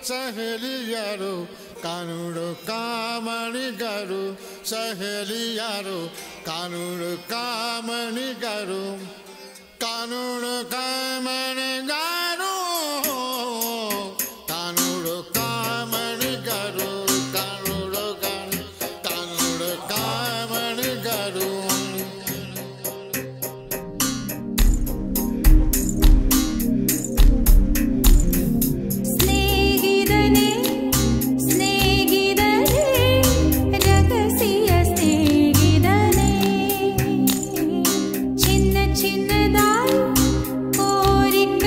ಸಹಲಿಯರು ಕಾನೂನು ಕಾಮಣಿಗರು ಸಹಲಿಯರು ಕಾನೂನು ಕಾಮಣಿಗರು ಕಾನೂನು ಕಾಮಣಿಗರು ಕಾನೂನು ಕಾಮಣಿಗರು ಕಾನೂನು ಕಾಮ- ಕಾನೂನು ಕಾಮಣಿಗರು സ്നേഹിതനേ സ്നേഹിതനേ രഹസ്യ സ്നേഹിതനേ ചിന്ന ചിന്നതായി കോരിക്ക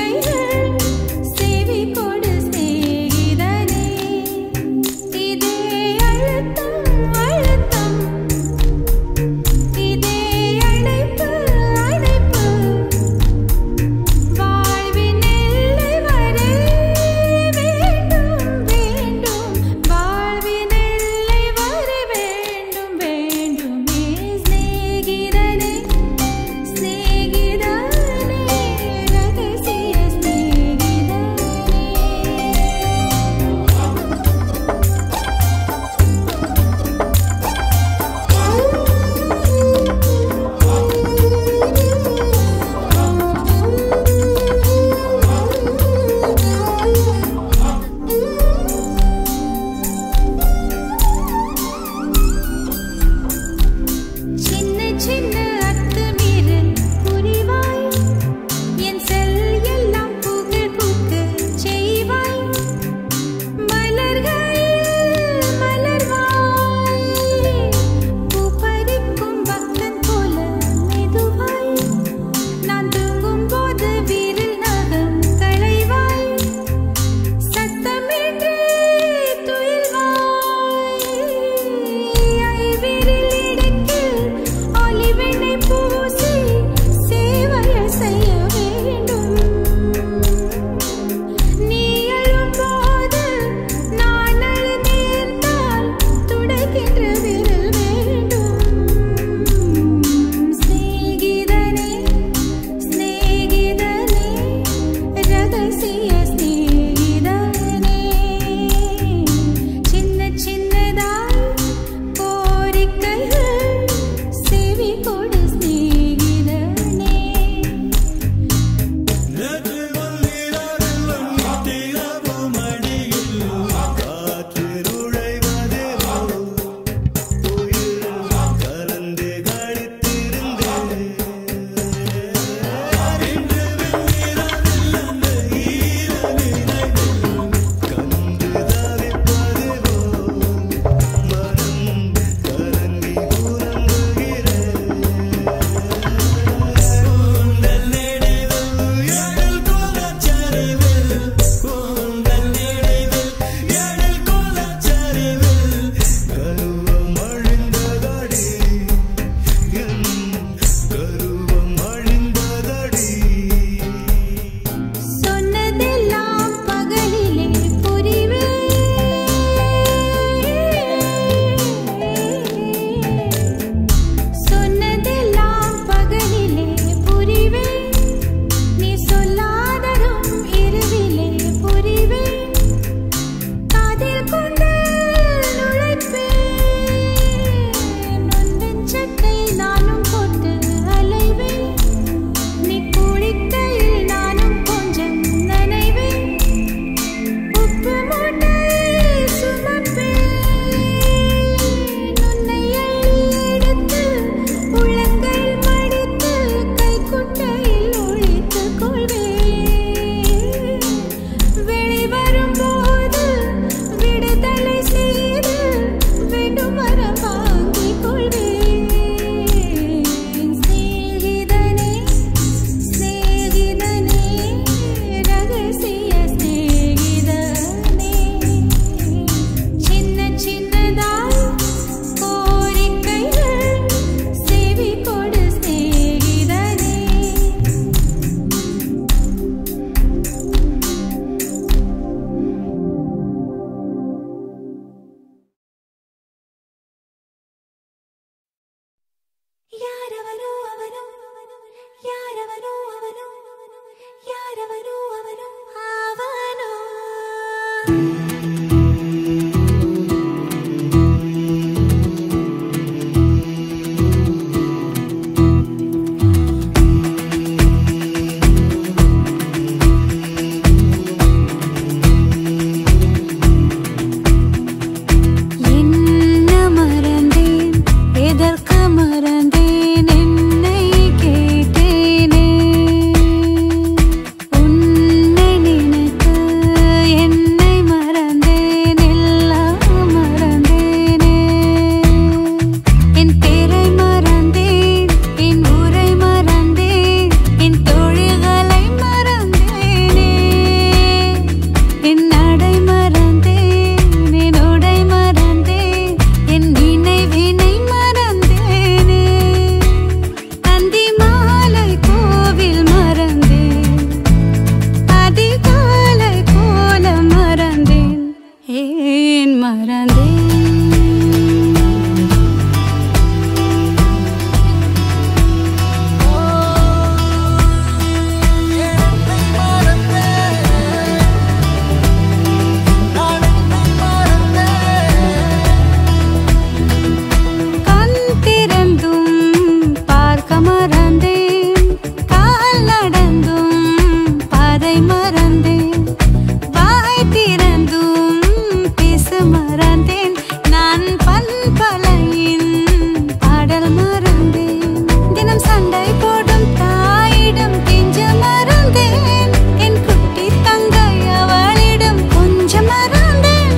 மறந்தேன் வாய் திறந்தும் பேச மறந்தேன் நான் பண்பலையின் பாடல் மறந்தேன் தினம் சண்டை போடும் தாயிடம் கெஞ்ச மறந்தேன் என் குட்டி தங்கை அவளிடம் கொஞ்சம் மறந்தேன்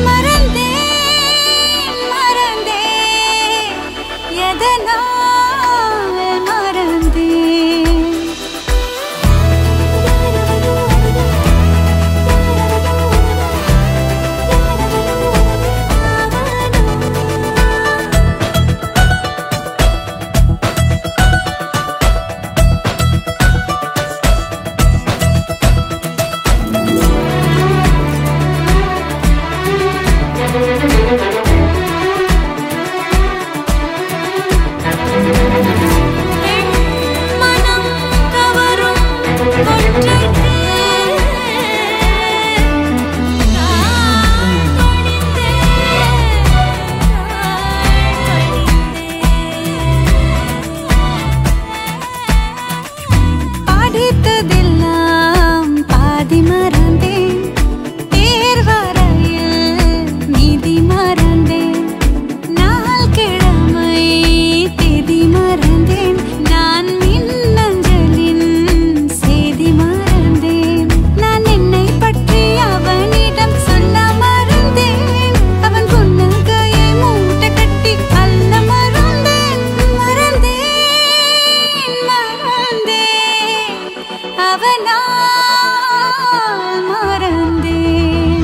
மறந்தேன் மறந்தேன் எதனால் மறந்தேன் மனம் கவரும் ஒன்றைக்கு நான் பணிந்தேன் படித்ததெல்லாம் பாதி மறந்தேன் தேர்வரையில் நீதி மறந்தேன் நாள் கிழமை தேதி மறந்தேன் நான் மின்னஞ்சலின் செய்தி மறந்தேன் நான் என்னை பற்றி அவனிடம் சொல்ல மறந்தேன் அவன் புன்னகையை மூட்டை கட்டி அள்ள மறந்தேன் மறந்தேன் மறந்தேன் அவனால் மறந்தேன்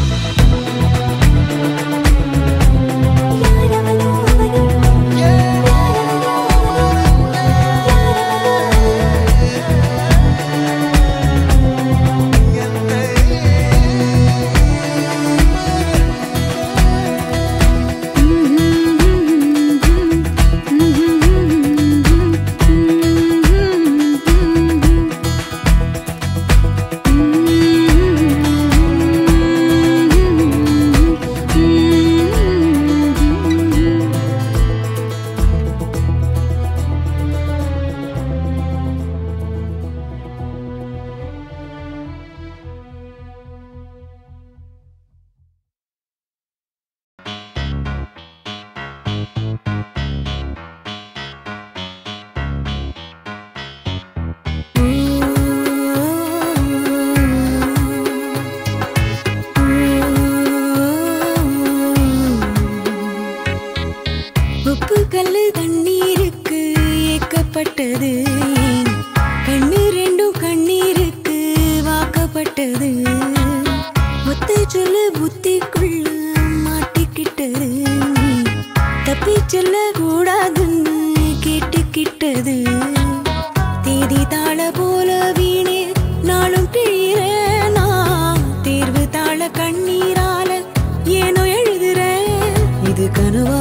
உப்பு கல்லு தண்ணீருக்கு ஏக்கப்பட்டது ஏன்? கண்ணு ரெண்டும் கண்ணீருக்கு வாக்கப்பட்டது ஒத்த சொல்ல புத்திக்குள்ள மாட்டிக்கிட்டது நீ தப்பி செல்ல கூடாதுன்னு கேட்டுக்கிட்டது தேதி தாள போல வீணே நாளும் கிழிறேனா தேர்வு தாள கண்ணீரால ஏனோ எழுதுறேன் இது கனவா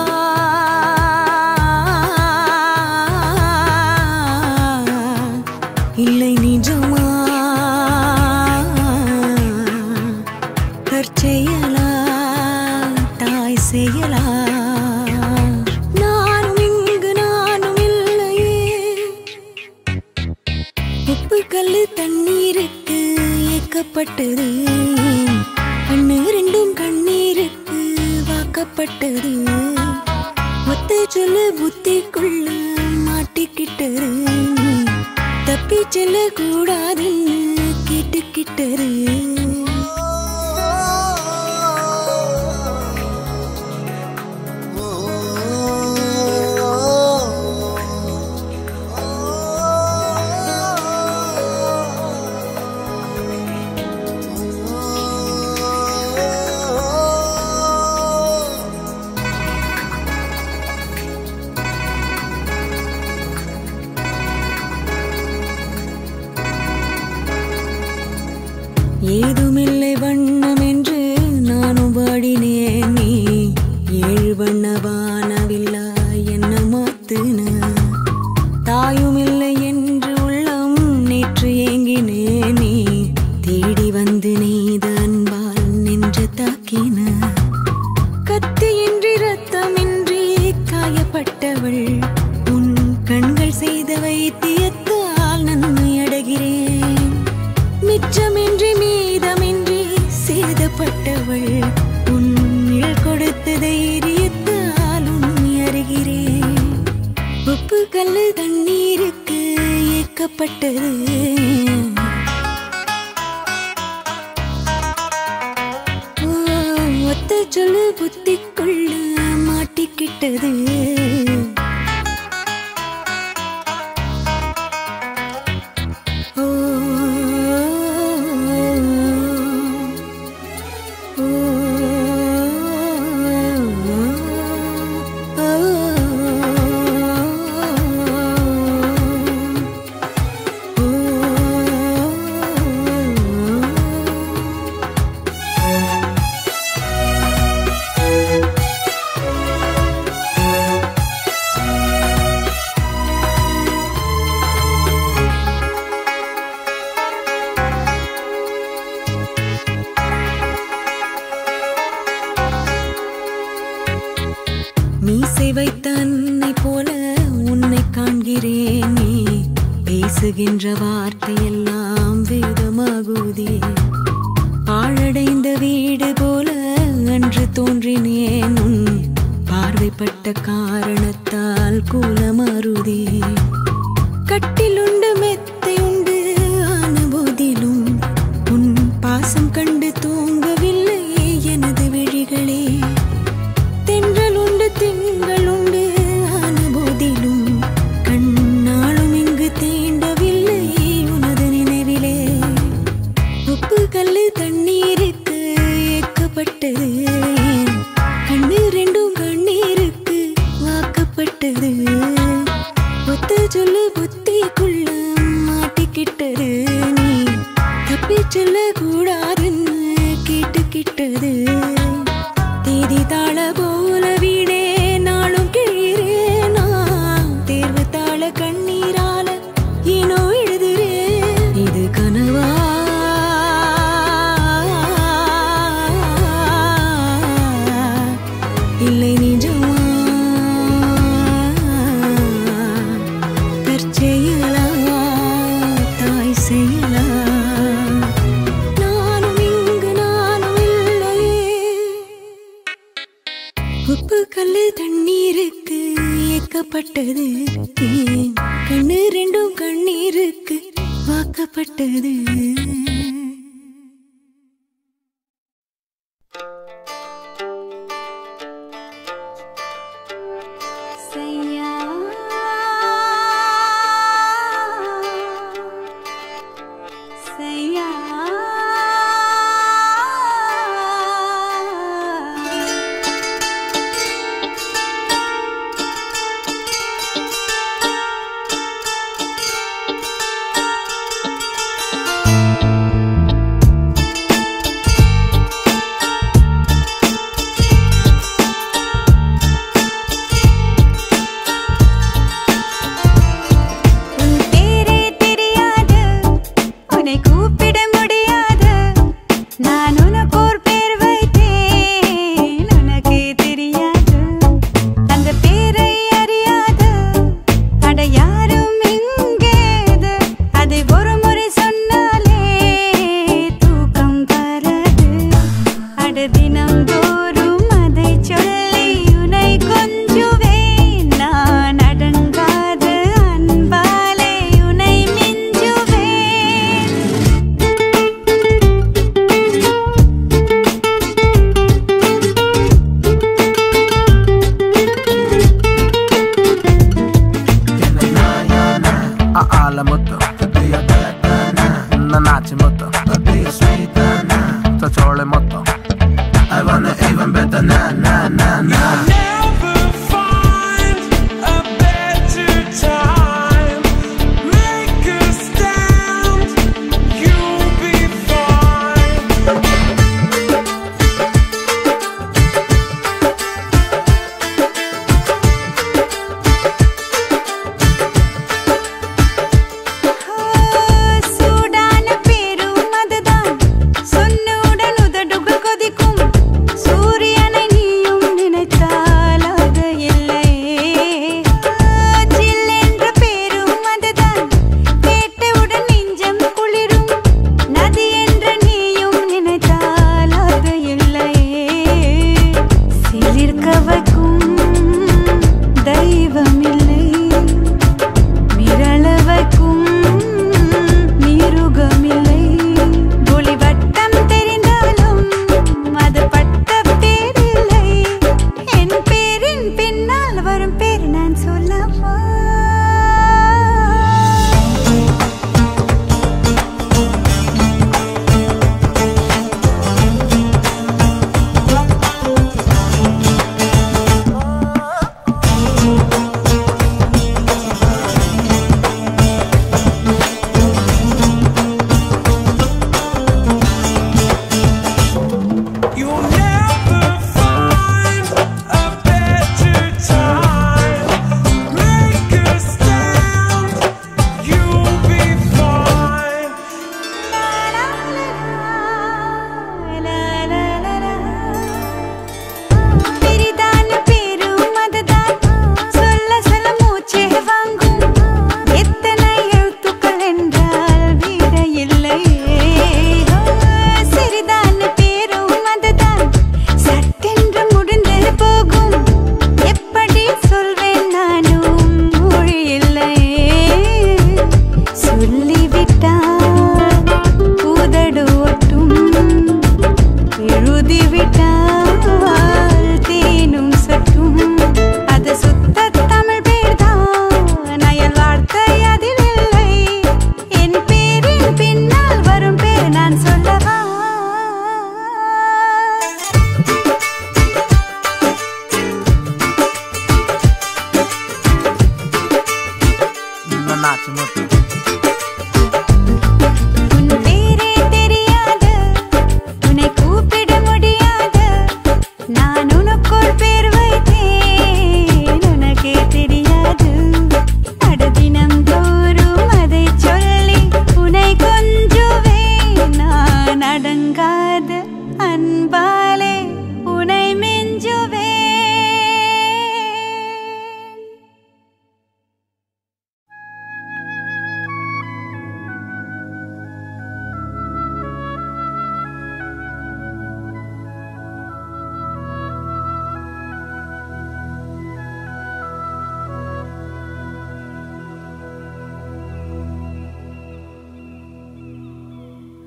இல்லை நிஜமா தற்செயலா தாய் செயலா நானும் இங்கு நானும் இல்லையே உப்பு கல்லு தண்ணீருக்கு ஏக்கப்பட்டது கண்ணு ரெண்டும் கண்ணீருக்கு வாக்கப்பட்டது ஒத்த சொல்ல புத்திக்குள்ள மாட்டிக்கிட்டது நீ தப்பி செல்ல கூடாதுன்னு கேட்டுக்கிட்டது ஏதுமில்லை வண்ணம் என்று நானும் பாடினேன் நீ ஏழு வண்ண வானவில்லா என்ன மாத்துன தாயும் இல்லை என்று உள்ளம் நேற்று ஏங்கினே நீ தேடி வந்து நீத அன்பால் நின்று தாக்கின கத்தியின்றி ரத்தமின்றி காயப்பட்டவள் உன் கண்கள் செய்த வைத்தியத்தால் நன்மை அடைகிறேன் காயப்பட்டது ஓ, ஒத்த சொல்லு புத்திக்குள்ள மாட்டிக்கிட்டது ஓ, ஓ, மீசை வைத்த அன்னை போல உன்னை காண்கிறேனே பேசுகின்ற வார்த்தையெல்லாம் வேதமாகுதே பாழடைந்த வீடு போல அன்று தோன்றினேன் உன் பார்வைப்பட்ட காரணத்தால் கூலமாறுதே கட்டிலுண்டு மெத்தை உண்டு ஆன போதிலும் உன் பாசம் கண்டு தூங்கவில்லை எனது விழிகளே தென்றல் உண்டு திங்கள் உண்டு ஆன போதிலும் கண்ணாலும் இங்கு தீண்டவில்லை உனது நினைவிலே உப்பு கல்லு தண்ணீருக்கு ஏக்கப்பட்டது கண்ணு ரெண்டும் கண்ணீருக்கு வாக்கப்பட்டது ஒத்த சொல்லு புத்திக்குள்ள மாட்டிக்கிட்டது நீ தப்பி செல்ல கூடாதுன்னு கேட்டுக்கிட்டது தேதி தாள போல வீடே நாளும் கிழீரேனா தேர்வு தாள கண்ணீரால ஏனோ எழுதுறேன் இது கனவா இல்லை நிஜமா தற்செயலா தாய் செயலா நானும் இங்கு நானும் இல்லையே உப்பு கல்லு தண்ணீருக்கு ஏக்கப்பட்டது ஏன் கண்ணு ரெண்டும் கண்ணீருக்கு வாக்கப்பட்டது சையா சையா உன் பேரே தெரியாது உன்னை கூப்பிட முடியாது நான் உனக்கு ஒரு பேர் வைத்தேன் உனக்கே தெரியாது அந்த பேரை அறியாது அட யாரும் இங்கேது அதை ஒரு முறை சொன்னாலே தூக்கம் வராது அட தினம் தோறும் அதை சொல்லி உனை கொஞ்சுவேன் நான் அடங்காத அன்பாலே உனை மிஞ்சுவேன் Alla mutter Nanachi mutter Tachole mutter I wanna even better na na na na Never find a better time. Make a stand, you'll be fine. சூடான பேரும் அதுதான் சொன்னுடன் உதடுகள் கொதிக்கும் சூரியனை நீயும்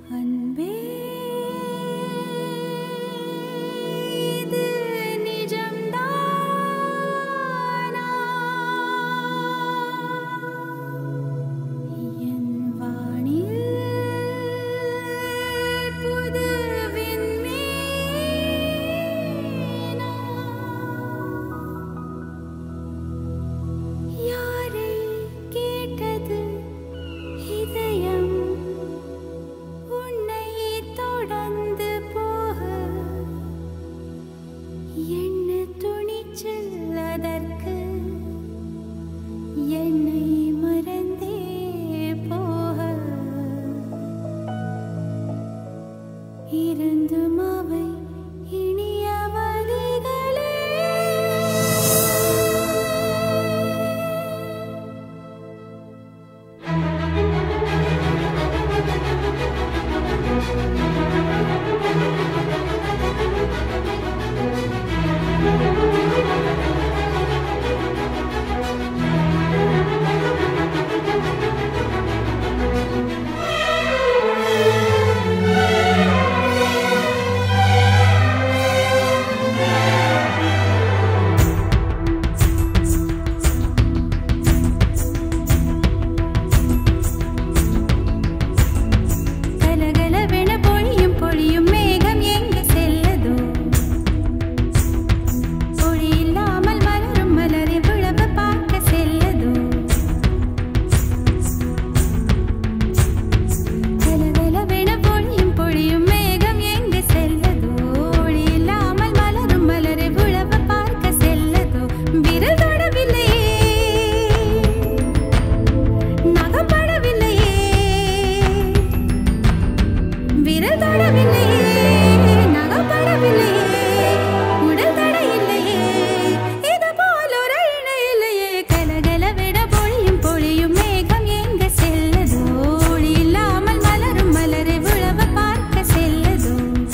அன்பே இது நிஜம்தானா என் வானில் புது விண்மீனா யாரை கேட்டது இதயம் உன்னை தொடர்ந்து போக என்ன துணிச்சல் அதற்கு என்னை மறந்தே போக இருந்தும் அவை இனிய வழிகளே கலகலவென பொழியும் பொழியும் மேகம் எங்கு செல்லதோ பொழி இல்லாமல் மலரும் மலரை விழவு பார்க்க செல்லதோ கலகலவென பொழியும் பொழியும் மேகம் எங்கு செல்லதோ ஒளி இல்லாமல் மலரும் மலரை விழவு பார்க்க செல்லதோ விரல் தொடவில்லையே நகப்படவில்லையே விரல் தொடவில்லையே நகப்படவில்லையே உடல் தட இல்லையே இது போல் ஒரு இணை இல்லையே கலகலவிட பொழியும் பொழியும் மேகம் எங்க செல்லதோ ஒளி இல்லாமல் மலரும் மலரை விழவ பார்க்க செல்லதோ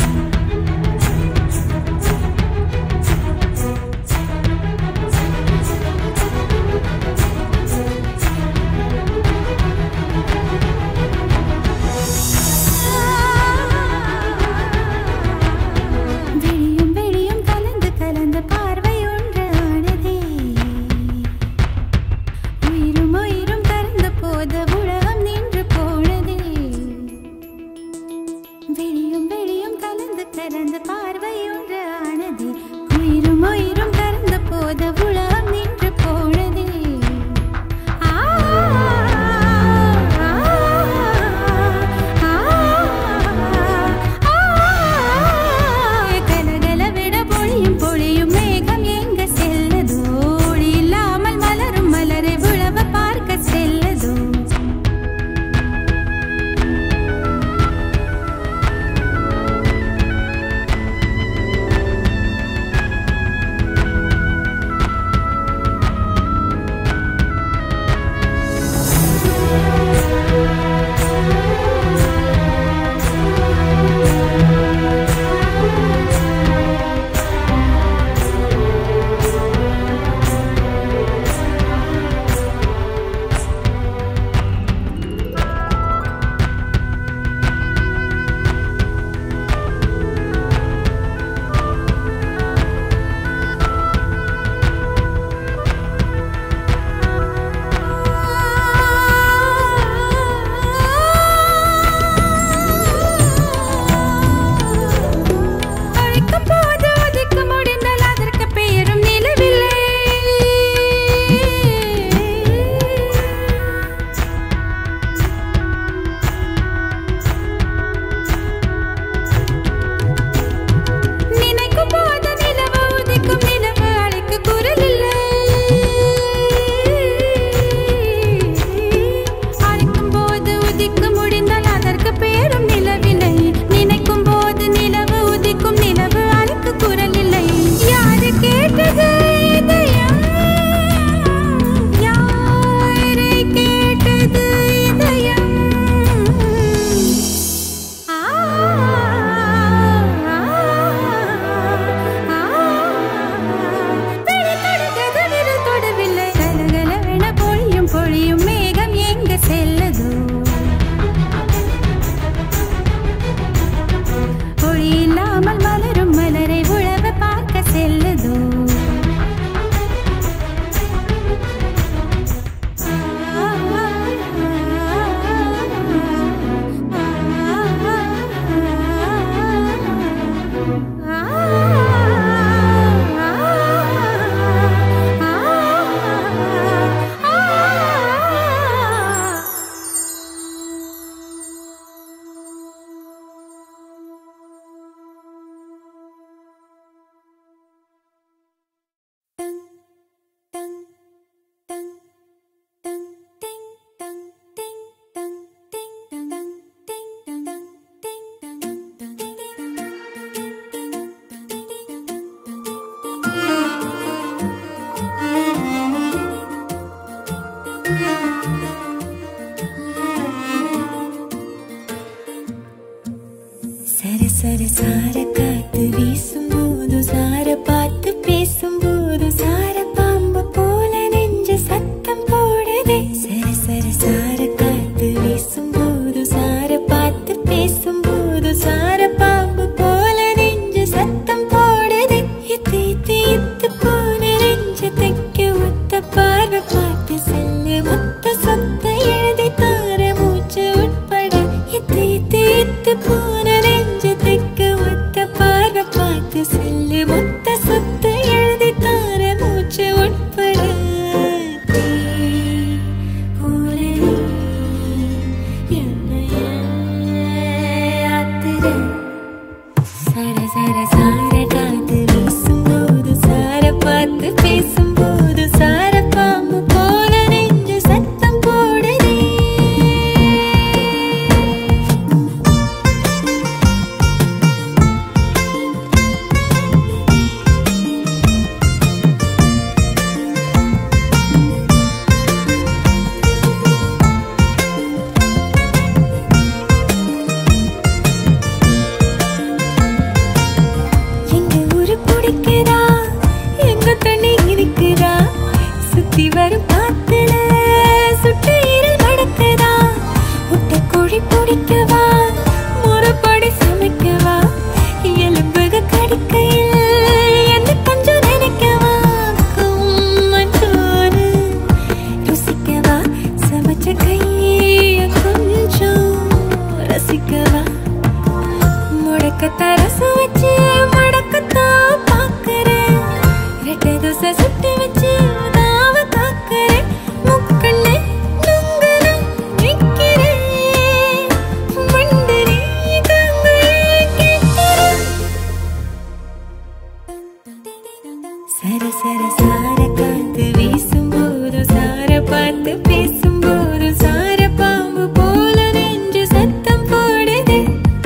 விழியும் வெளியும் கலந்து கலந்த பார்வை ஒன்று ஆனதே உயிரும் உயிரும் கலந்த போத உலகம் நின்று போனதே விழியும் வெளியும் கலந்து கலந்த பார்வை ஒன்று ஆனதே உயிரும் உயிரும் கலந்த போத உலகம் நின்று போனதே ஆ ஆ கலகலவிட பொழியும் பொழியும் மேகம் எங்க செல்லதோ ஒளி இல்லாமல் மலரும் மலரை விழவ பார்க்க செல்லதோ ஆ சர சர சார காத்து வீசும் போது சார பார்த்து பேசும் போது சார பாம்பு போல நெஞ்சு சத்தம் போடுதே சர சர சார காத்து வீசும் போது சார பார்த்து பேசும் போது சார பாம்பு போல நெஞ்சு சத்தம் போடுதே இத்து இத்து இத்து போன நெஞ்சு தைக்க ஒத்த பார்வை பார்த்து செல்லு மொத்த சொத்த எழுதி தார மூச்சு உட்பட இத்து இத்து இத்து போன நெஞ்சு தைக்க ஒத்த பார்வை பார்த்து செல்லு மொத்த சொத்த எழுதி தார மூச்சு உட்பட தீ போல நீ என்னைய ஆத்துற சர சர சார காத்து வீசும்போது சார பார்த்து பேசும்போது சார பாம்பு போல நெஞ்சு சத்தம் போடுதே எங்க ஊரு பிடிக்குதா எங்க தண்ணி இருக்குதா சுத்தி வரும் காத்துல சுட்டு இருள் மடக்குதா முட்டை கோழி பிடிக்கவா முறைப்படி சமைக்கவா எலும்புக கடிக்கையில் என்ன கொஞ்சம் நினைக்கவா மஞ்சோறு ருசிக்கவா சமைச்ச கைய கொஞ்சம் ரசிக்கவா முடக்கத்த ரசம் வச்சு முடக்கத்தான் பாக்குறேன் ரெட்டை தோசை சுட்டு வச்சு நாவ காக்குறேன் முக்கண்ணு நுங்குன நிக்கிறேன் மண்டனி கங்குலே கேட்கிறேன் சர சர சார காத்து வீசும்போது சார பார்த்து பேசும்போது சார பாம்பு போல நெஞ்சு சத்தம் போடுது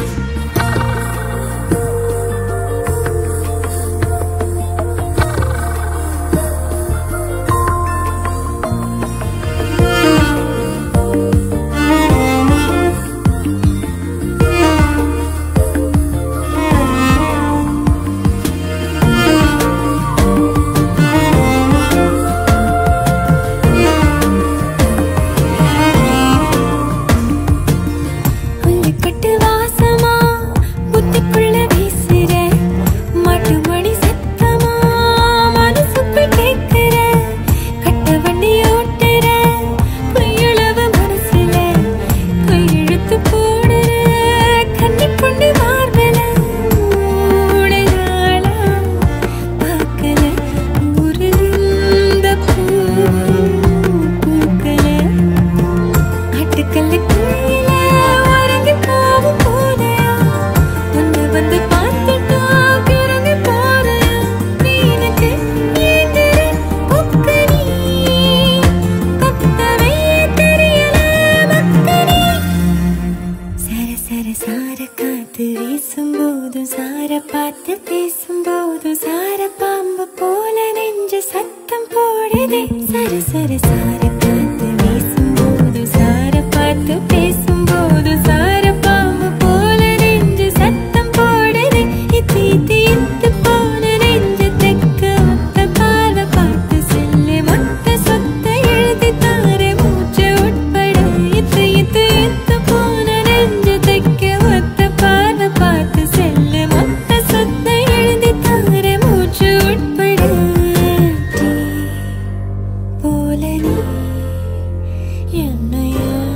புல்லுக்கட்டு வாசமா புத்திக்குள்ள வீசுற மாட்டு மணி சத்தமா மனசுக்குள் கேட்கிற கட்ட வண்டி ஓட்டுற பொய்யுளவு மனசுல கையெழுத்து போடுற கண்ணி பொண்ணு மார்பல மூணு நாளா பார்க்கல ஒரு இந்த பூ பூக்கல கட்டுக்கல்லு குழியில உறங்கி போகும் போதையா வந்து வந்து பார்த்துட்டா கிறங்கி போறையா நீ எனக்கு ஏங்குற கொக்கனி கொத்தவே தெரியல மக்கனி சர சர சார காத்து வீசும்போதும் சார பார்த்து பேசும்போதும் சார பாம்பு போல நெஞ்சு சத்தம் போடுதே சர சர சார காத்து வீசும்போதும் சார பார்த்து பேசும்போதும் சார பாம்பு போல நெஞ்சு சத்தம் போடுதே இத்தி இத்தி இத்து போன நெஞ்சு தெக்க ஒத்த பார்வை பார்த்து செல்லு மொத்த சொத்த எழுதி தாரே மூச்சு உட்பட இத்து இத்து இத்து போன நெஞ்சு தைக்க ஒத்த பார்வை பார்த்து செல்லு மொத்த சொத்த எழுதி தாரே மூச்சு உட்பட நீ போல நீ என்னைய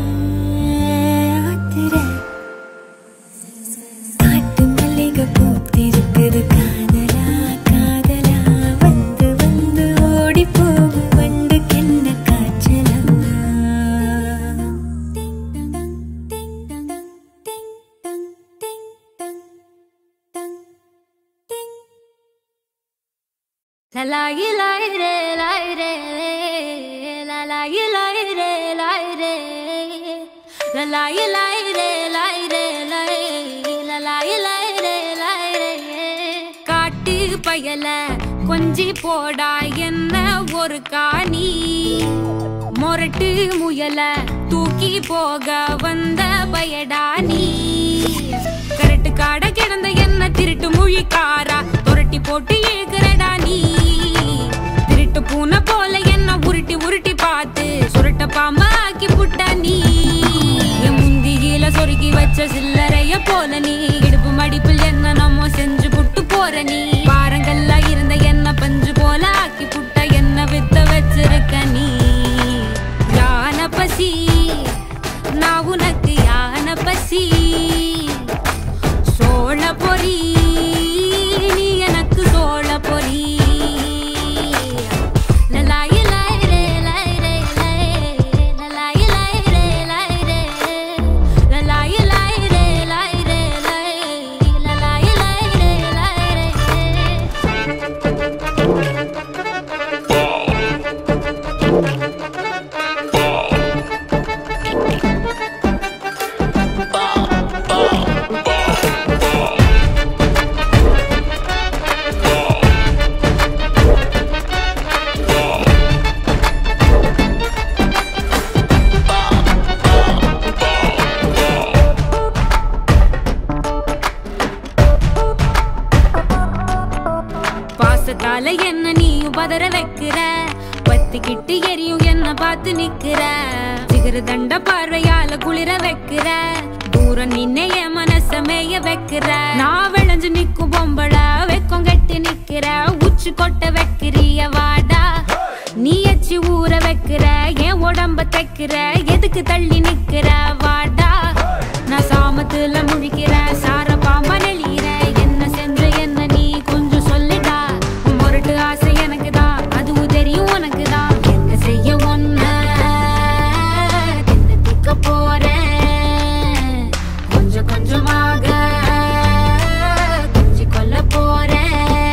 ஆத்துற காட்டு மல்லிகை பூத்திருக்குது காதலா காதலா வந்து வந்து ஓடி போகும் வண்டுக்கென்ன காய்ச்சலா La la yi la yi re la yi re la la yi la yi re la yi re la la yi la yi re la yi re la yi la la yi la yi re la yi re காட்டு பயல கொஞ்சி போடா என்ன ஒரு காணி மொரட்டு முயல தூக்கி போக வந்த பயடா நீ கரட்டு காட குழிக்காரா துரட்டி போட்டு இழுக்கிறடா நீ திருட்டு பூனை போல என்ன உருட்டி உருட்டி பார்த்து சுருட்ட பாம்பா ஆக்கி புட்டா நீ என் முந்தியில சொருகி வச்ச சில்லறைய போல நீ இடுப்பு மடிப்பில் என்ன நம்ம செஞ்சு புட்டு போற நீ பாரங்கள்ல இருந்த என்ன பஞ்சு போல ஆக்கி புட்ட என்ன வித்த வச்சிருக்க நீ யான பசி நான் உனக்கு யான பசி சோழ பொறி நீ எனக்கு சோழ பொறி லலாயி லாய் ரே லாய் ரே லாய். லலாயி லாய் ரே லாய் ரே. லலாயி லாய் ரே லாய் ரே லாய். லலாயி லாய் ரே லாய் ரே. பாசத்தால என்ன நீயும் பதற வைக்கிற பத்திக்கிட்டு எரியும் என்ன பார்த்து நிக்கிற சிகர தண்ட பார்வையால குளிர வைக்கிற தூரம் நின்னே என் மனச மேய வைக்கிற நான் விளைஞ்சு நிக்கும் பொம்பள வெக்கம் கட்டி நிக்கிற உச்சி கொட்ட வைக்கிறிய வாடா நீ எச்சி ஊற வைக்கிற என் உடம்ப தைக்கிற எதுக்கு தள்ளி நிக்கிற வாடா நான் சாமத்துல முழிக்கிற சார பாம்பா நெளியிற என்ன செஞ்ச என்ன நீ கொஞ்சம் சொல்லுடா உன் முரட்டு ஆசை எனக்கு தான் அதுவும் தெரியும் உனக்கு தான் என்ன செய்ய ஒன்ன திக்க போறேன் கொஞ்சம் கொஞ்சமாக கொஞ்சி கொல்ல போறேன்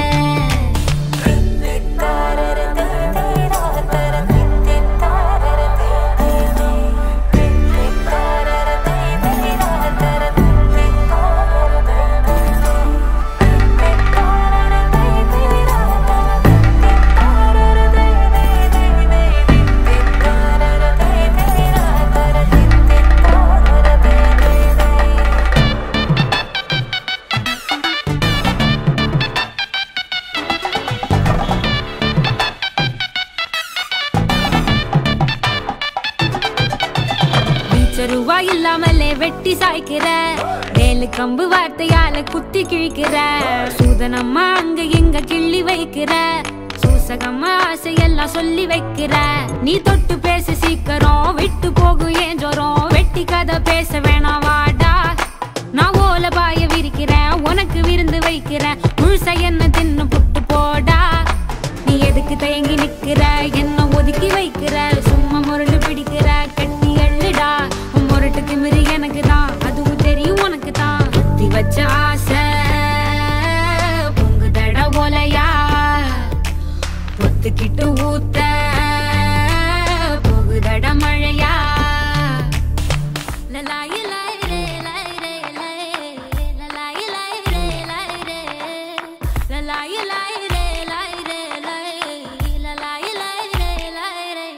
ரூபா இல்லாமலே வெட்டி சாய்க்கிற வேலு கம்பு வார்த்தையால குத்தி கிழிக்கிற சூதனம்மா அங்க இங்க கிள்ளி வைக்கிற சூசகம்மா ஆசையெல்லாம் சொல்லி வைக்கிற நீ தொட்டு பேச சீக்கிரம் விட்டு போகும் ஏன் ஜோரம் வெட்டி கதை பேச வேணாம் வாடா நான் ஓல பாய விரிக்கிறேன் உனக்கு விருந்து வைக்கிறேன் முழுசா என்ன தின்னு புட்டு போடா நீ எதுக்கு தயங்கி நிக்கிற என்ன ஒதுக்கி வைக்கிற சும்மா முரடு பிடிக்கிற கட்டி எள்ளுடா உன் முரட்டு திமிரு எனக்கு தான் அதுவும் தெரியும் உனக்கு தான் குத்தி வச்ச ஆசை பொங்குதட ஒலையா பொத்துக்கிட்டு ஊத்த போகுதட மழையா லலாயி லாய் ரே லாய் ரே லாய். லலாயி லாய் ரே லாய் ரே. லலாயி லாய் ரே லாய் ரே லாய். லலாயி லாய் ரே லாய் ரே.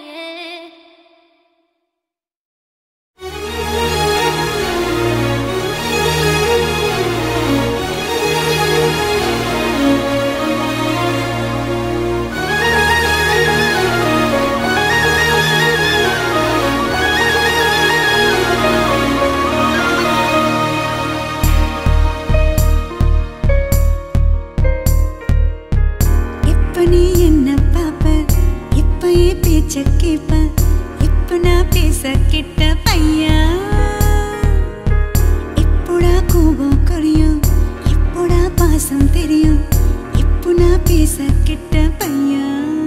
இப்ப நீ என்ன பாப்ப இப்ப என் பேச்ச கேப்ப இப்ப நான் பேச கிட்ட பையா இப்போடா கோபம் குறையும் இப்போடா பாசம் தெரியும் இப்போ நான் பேச கிட்ட பையா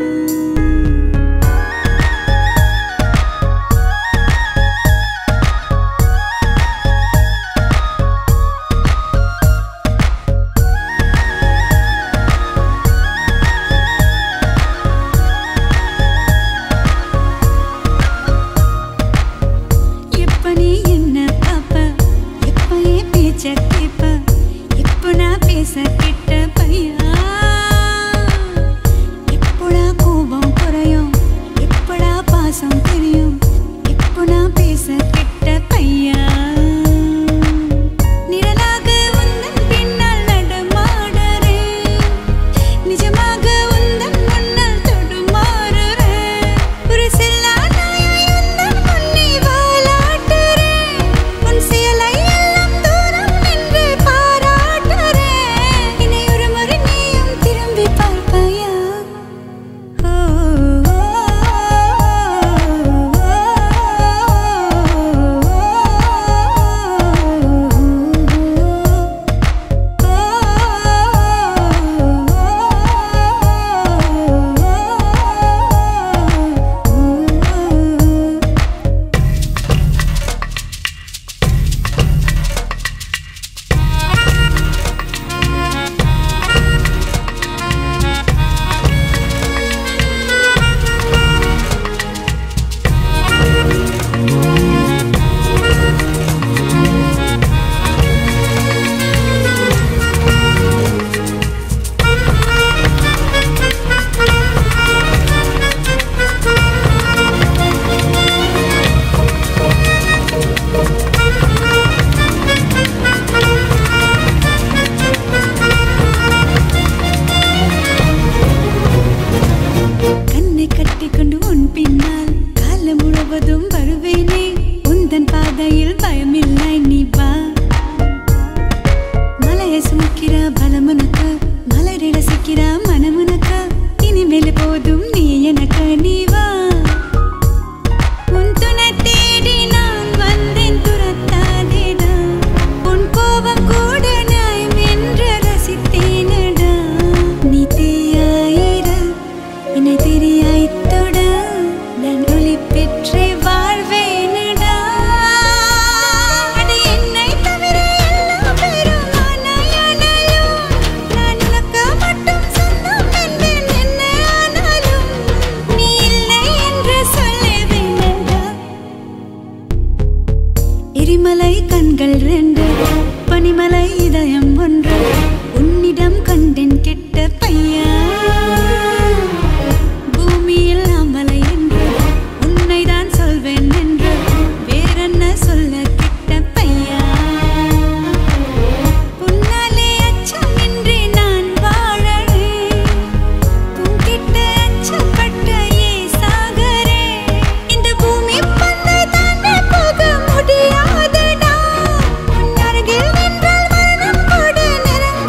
இப்ப நீ என்ன பாப்ப இப்ப என் பேச்ச கேப்ப இப்ப நான் பேச கிட்ட பையா இப்போடா கோபம் குறையும் இப்படா பாசம் தெரியும் இப்போ நான் பேச கிட்ட பையா நிழலாக உந்தன் பின்னால் நடமாட தலைய சுமக்கிற பலமுனக்க மலரிட சிக்கிற மனமுனக்க இனிமேல் போதும் நீ எனக்கு நீ வா உன் துணை தேடி நான் வந்தேன் துரத்தாதேடா உன் கோபம் கூட நியாயம் என்று ரசித்தேனடா நீ தீயாயிர என்னை தெரியாய் தொட நான் ஒளி பெற்றே வாழ்வேனடா அது என்னை தவிர எல்லா பேரும் ஆனாயானாலும் நான் உனக்கு மட்டும் சொந்தம் என்பேன் என்ன ஆனாலும் நீ இல்லை என்று சொல்ல வேண்டா எரிமலை கண்கள் ரெண்டு பனிமலை இதயம் ஒன்று உன்னிடம் கண்டேன் கெட்ட பையா பூமியில் அமலை என்று உன்னைதான் சொல்வேன் என்று வேறென்ன சொல்ல கெட்ட பையா உன்னாலே அச்சமின்றி நான் வாழறேன் உன்கிட்ட அச்சப்பட்ட ஏன் சாகரேன்? இந்த பூமி பந்தை தாண்டி போக முடியாதடா. உன் அருகில் நின்றால் மரணம் கூட நெருங்காதடா.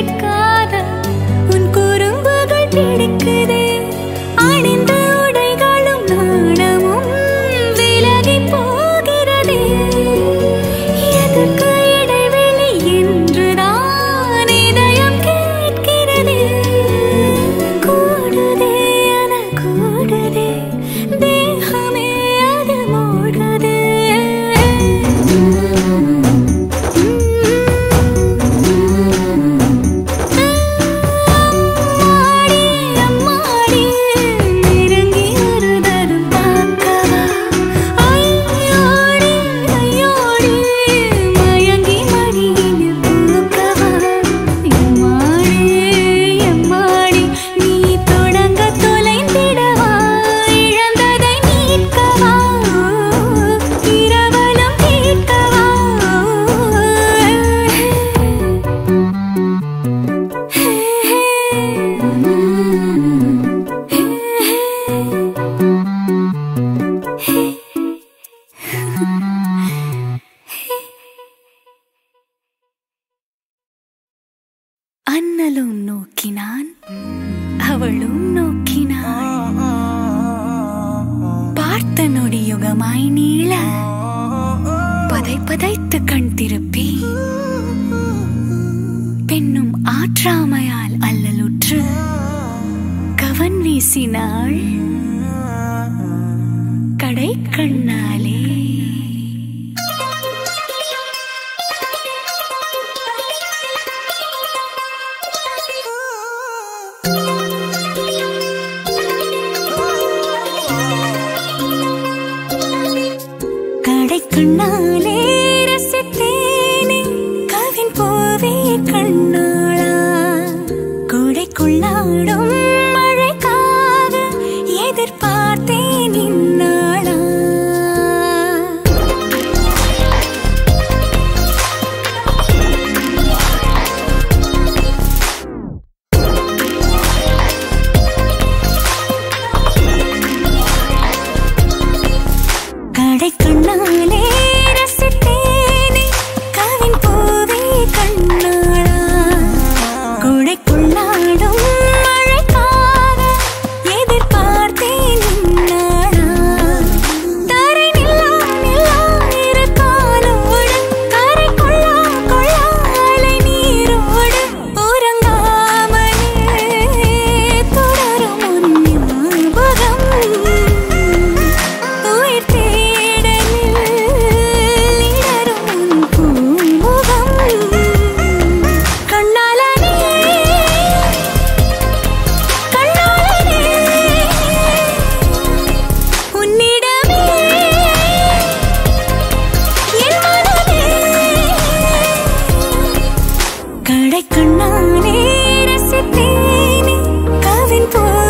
கேட்காத உன் குறும்புகள் பிடிக்குதே அணிந்த உடைகளும் நாணமும் விலகி போகிறதே எதற்கு இடைவெளி என்றுதான் இதயம் கேட்கிறதே கூடுதே என கூடுதே தேகமே அது மூழ்குதே அம்மாடி அம்மாடி நெருங்கி ஒரு தரம் பார்க்கவா ஐயோடி ஐயோடி மயங்கி மடியில் பூக்கவா எம்மாடி எம்மாடி நீ தொடங்க தொலைந்திடவா இழந்ததை மீட்கவா இரவலம் கேட்கவா அண்ணலும் நோக்கினான் அவளும் நோக்கினாள் பார்த்த நொடியுகமாய் நீள பதை பதைத்து கண் திருப்பி பெண்ணும் ஆற்றாமையால் அல்லலுற்று கவன் வீசினாள் கடை கண்ணாலே கடை கண்ணாலே ரசித்தேனே கவின் போவே கண்ணாளா கொடைக்குள்ளாடும் மழைக்காக எதிர்பார்த்தேன் இந்நாளா கடை கண்ணாலே ரசித்தேனே கவின் பூவே கண்ணாளா கொடைக்குள்ளாடும் மழைக்காக எதிர்பார்த்தேன் இந்நாளா தரை நில்லா நில்லா இரு காலோடு கரை கொள்ளா கொள்ளா அலை நீரோடு உறங்காமலே தொடரும் உன் ஞாபகம் உயிர் தேடலில் இடரும் உன் பூமுகம் கண்ணாலனே கண்ணாலனே உன்னிடமே என் மனமே கடை கண்ணாலே ரசித்தேனே கவின் போ